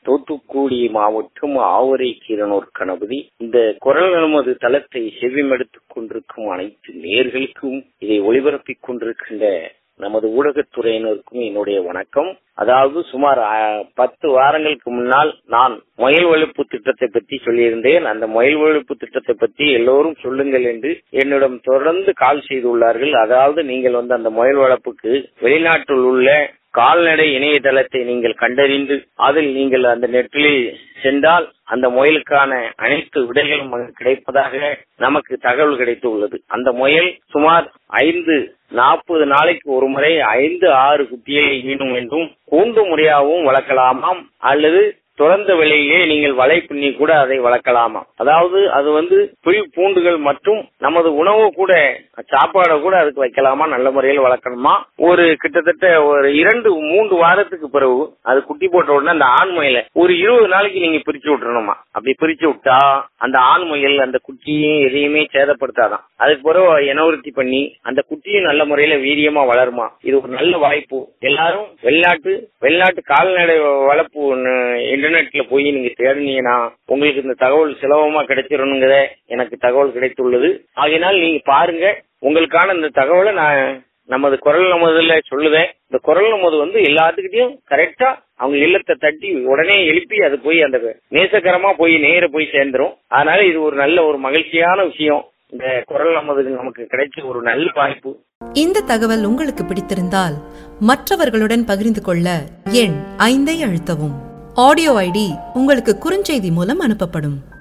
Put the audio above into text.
தூத்துக்குடி மாவட்டம் ஆவரை கீரனூர் கணபதி இந்த குரல் நமது தளத்தை செவிமடுத்துக் கொண்டிருக்கும் அனைத்து நேர்களுக்கும் இதை ஒளிபரப்பிக் கொண்டிருக்கின்ற நமது ஊடகத்துறையினருக்கும் என்னுடைய வணக்கம் அதாவது சுமார் அஹ், பத்து வாரங்களுக்கு முன்னால் நான் முயல் வளர்ப்பு திட்டத்தை பற்றி சொல்லியிருந்தேன் அந்த முயல் வளர்ப்பு திட்டத்தை பற்றி எல்லோரும் சொல்லுங்கள் என்று என்னிடம் தொடர்ந்து கால் செய்துள்ளார்கள் அதாவது நீங்கள் வந்து அந்த முயல் வளர்ப்புக்கு வெளிநாட்டில் உள்ள கால்நடை இணையதளத்தை நீங்கள் கண்டறிந்து அதில் நீங்கள் அந்த நெட்டில் சென்றால் அந்த முயலுக்கான அனைத்து விடைகளும் அங்கு கிடைப்பதாக நமக்கு தகவல் கிடைத்துள்ளது அந்த முயல் சுமார் ஐந்து நாற்பது நாளைக்கு ஒரு முறை ஐந்து ஆறு குட்டியை ஈனும் என்றும் கூண்டு முறையாகவும் வளர்க்கலாமாம் அல்லது துறந்த வெளியிலே நீங்கள் வலை பின்னி கூட அதை வளர்க்கலாமா அதாவது அது வந்து புல் பூண்டுகள் மற்றும் நமது உணவு கூட சாப்பாடை கூட அதுக்கு வைக்கலாமா நல்ல முறையில் வளர்க்கணுமா ஒரு கிட்டத்தட்ட ஒரு இரண்டு மூன்று வாரத்துக்கு பிறகு அது குட்டி போட்ட உடனே அந்த ஆண் முயலை ஒரு இருபது நாளைக்கு நீங்க பிரிச்சு விட்டுறணுமா அப்படி பிரிச்சு விட்டா அந்த ஆண் முயல் அந்த குட்டியும் எதையுமே சேதப்படுத்தாதான் அதுக்கு பிறகு இனவருத்தி பண்ணி அந்த குட்டியும் நல்ல முறையில வீரியமா வளருமா இது ஒரு நல்ல வாய்ப்பு எல்லாரும் வெளிநாட்டு வெளிநாட்டு கால்நடை வளர்ப்பு ஒண்ணு இன்டர்நெட்ல போய் நீங்க தேடினீங்கன்னா உங்களுக்கு இந்த தகவல் சுலபமா கிடைச்சிடணுங்கிற எனக்கு தகவல் கிடைத்துள்ளது ஆகையினால் நீங்க பாருங்க உங்களுக்கான இந்த தகவலை நான் நமது குரல் நமதுல சொல்லுவேன் இந்த குரல் நமது வந்து எல்லாத்துக்கிட்டையும் கரெக்டா அவங்க இல்லத்தை தட்டி உடனே எழுப்பி அது போய் அந்த நேசகரமா போய் நேர போய் சேர்ந்துரும் அதனால இது ஒரு நல்ல ஒரு மகிழ்ச்சியான விஷயம் இந்த குரல் நமது நமக்கு கிடைச்ச ஒரு நல்ல வாய்ப்பு இந்த தகவல் உங்களுக்கு பிடித்திருந்தால் மற்றவர்களுடன் பகிர்ந்து கொள்ள எண் ஐந்தை அழுத்தவும் ஆடியோ ஐடி உங்களுக்கு குறுஞ்செய்தி மூலம் அனுப்பப்படும்